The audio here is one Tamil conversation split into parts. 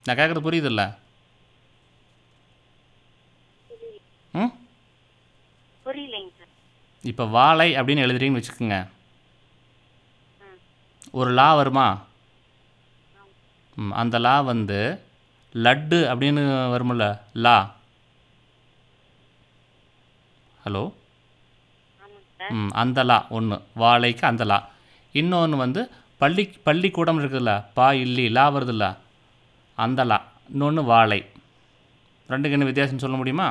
நான் கேட்குறது புரியுதுல்ல ம் புரியலைங்க சார் இப்போ வாழை அப்படின்னு எழுதுறீங்கன்னு வச்சுக்கோங்க ம் ஒரு லா வருமா ம் அந்த லா வந்து லட்டு அப்படின்னு வரும்ல லா ஹலோ ஆமாங்க சார் ம் அந்த லா ஒன்று வாழைக்கு அந்த லா இன்னொன்று வந்து பள்ளி பள்ளிக்கூடம் இருக்குதுல்ல பா இல்லி லா வருதுல்ல அந்த லா இன்னொன்று வாழை ரெண்டுக்கு என்ன வித்தியாசம் சொல்ல முடியுமா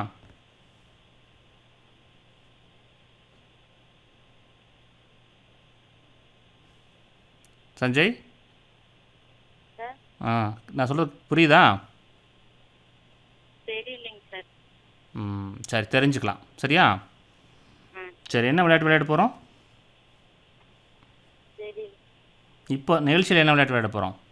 சஞ்சய் சார் ஆ நான் சொல்கிறது புரியுதா தெரியலைங்க சார் ம் சரி தெரிஞ்சுக்கலாம் சரியா ம் சரி என்ன விளையாட்டு விளையாட போகிறோம் தெரியல இப்போ நிகழ்ச்சியில் என்ன விளையாட்டு விளையாட போகிறோம்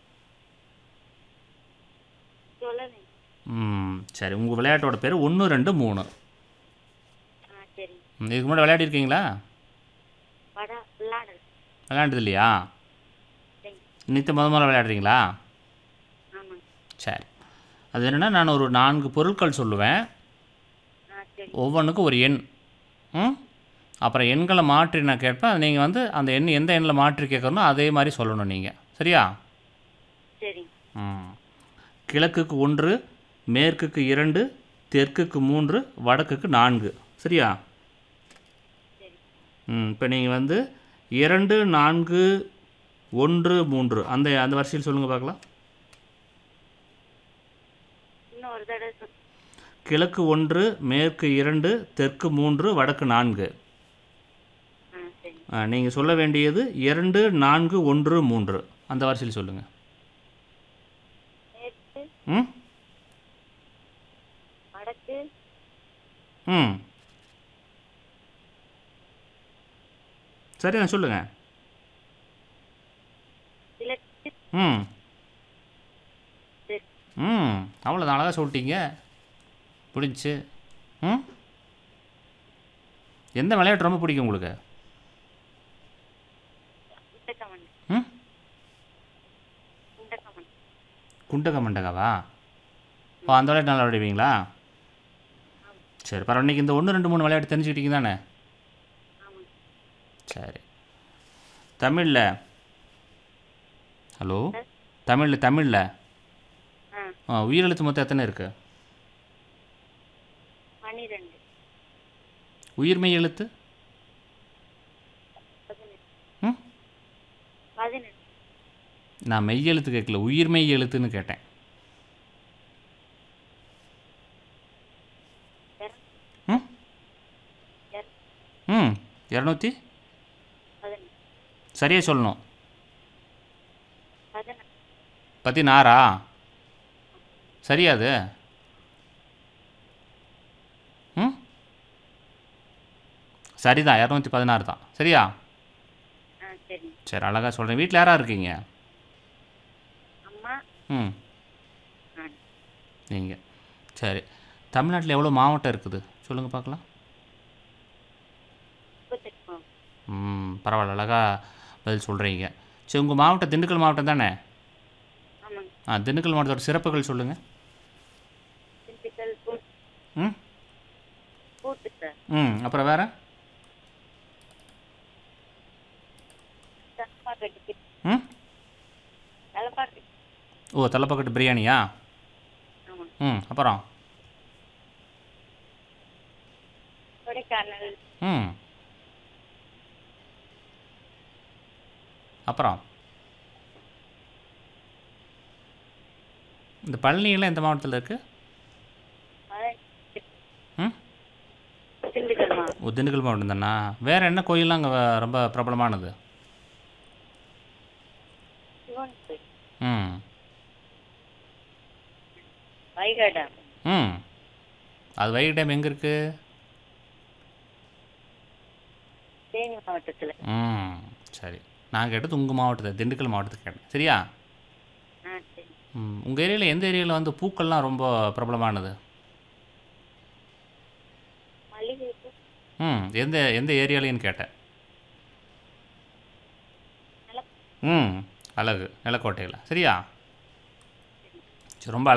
சொல்லலைங்க ம் சரி உங்கள் விளையாட்டோட பேர் ஒன்று ரெண்டு மூணு ஆ சரிங்க ம், இதுக்கு முன்னாடி விளையாடிருக்கீங்களா படம் விளாடுறது விளையாண்டது இல்லையா சரிங்க நித்த முத முதல்ல விளையாடுறீங்களா ஆமாங்க சரி அது என்னென்னா நான் ஒரு நான்கு பொருட்கள் சொல்லுவேன் ஆ சரி ஒவ்வொன்றுக்கும் ஒரு எண் ம் அப்புறம் எண்களை மாற்றி நான் கேட்பேன் அது நீங்கள் வந்து அந்த எண் எந்த எண்ணில் மாற்றி கேட்கறனோ அதே மாதிரி சொல்லணும் நீங்கள் சரியா சரிங்க ம் கிழக்குக்கு ஒன்று மேற்குக்கு இரண்டு தெற்குக்கு மூன்று வடக்குக்கு நான்கு சரியா சரி ம் இப்போ நீங்கள் வந்து இரண்டு நான்கு ஒன்று மூன்று அந்த அந்த வரிசையில் சொல்லுங்கள் பார்க்கலாம் இன்னும் ஒரு தடவை சொல் கிழக்கு ஒன்று மேற்கு இரண்டு தெற்கு மூன்று வடக்கு நான்கு ஆ சரிங்க நீங்கள் சொல்ல வேண்டியது இரண்டு நான்கு ஒன்று மூன்று அந்த வரிசையில் சொல்லுங்கள் மேற்கு ம் வடக்கு ம் சரி நான் சொல்லுங்கள் கிழக்கு ம் தெற்கு ம் அவ்வளோதான் அழகாக சொல்லிட்டீங்க பிடிச்சி ம் எந்த விளையாட்டு ரொம்ப பிடிக்கும் உங்களுக்கு குண்டக்கமன் ம் குண்டக்கமன் குண்டக மண்டகாவா ஓ அந்த விளையாட்டு நல்லா விளையாடுவீங்களா சரி பரவாயில்ல இன்னைக்கு இந்த ஒன்று ரெண்டு மூணு விளையாட்டு தெரிஞ்சுக்கிட்டீங்க தானே ஆமாங்க சரி தமிழில் ஹலோ சார். தமிழில் தமிழில் ஆ உயிரெழுத்து மொத்தம் எத்தனை இருக்குது பன்னிரெண்டு உயிர்மெய் எழுத்து பதினெட்டு ம் பதினெட்டு நான் மெய் எழுத்து கேட்கல உயிர்மெய் எழுத்துன்னு கேட்டேன் இர- ம் இர- ம் இரநூத்தி பதினெட்டு சரியாக சொல்லணும் பதினெட்டு பதினாறா சரியா அது ம் சரிதான் இரநூத்தி பதினாறு தான் சரியா ஆ சரிங்க சரி அழகாக சொல்கிறேன் வீட்டில் யாரா இருக்கீங்க அம்மா ம் நான் நீங்கள் சரி தமிழ்நாட்டில் எவ்வளோ மாவட்டம் இருக்குது சொல்லுங்கள் பார்க்கலாம் முப்பத்தெட்டு மாவட்டம் ம் பரவாயில்ல அழகாக பதில் சொல்கிறீங்க சரி உங்கள் மாவட்டம் திண்டுக்கல் மாவட்டம் தானே ஆமாங்க ஆ திண்டுக்கல் மாவட்டத்தோட சிறப்புகள் சொல்லுங்கள் திண்டுக்கல் பூ- ம் பூட்டு சார் ம் அப்புறம் வேறு தலப்பாக்கட்டு ம் தலப்பாக்கட்டு ஓ தலைப்பக்கட்டு பிரியாணியா ஆமாங்க ம் அப்புறம் கொடைக்கானல் ம் அப்புறம் இந்த பழனியெல்லாம் எந்த மாவட்டத்தில் இருக்குது மலை- ம் திண்டுக்கல் மாவட்டம் ஓ திண்டுக்கல் மாவட்டம் தானா வேறு என்ன கோயில்லாம் அங்கே ரொம்ப பிரபலமானது சிவன் கோயில் ம் வைகாடா ம் அது வைகை டேம் எங்கே இருக்குது தேனி மாவட்டத்தில் ம் சரி நான் கேட்டது உங்கள் மாவட்டத்தை திண்டுக்கல் மாவட்டத்துக்கு கேட்டேன் சரியா ஆ சரி ம் உங்கள் ஏரியாவில் எந்த ஏரியாவில் வந்து பூக்கள்லாம் ரொம்ப பிரபலமானது மல்லிகை பூ ம் எந்த எந்த ஏரியாலேன்னு கேட்டேன் நில ம் அழகு நிலக்கோட்டையில் சரியா சரி ரொம்ப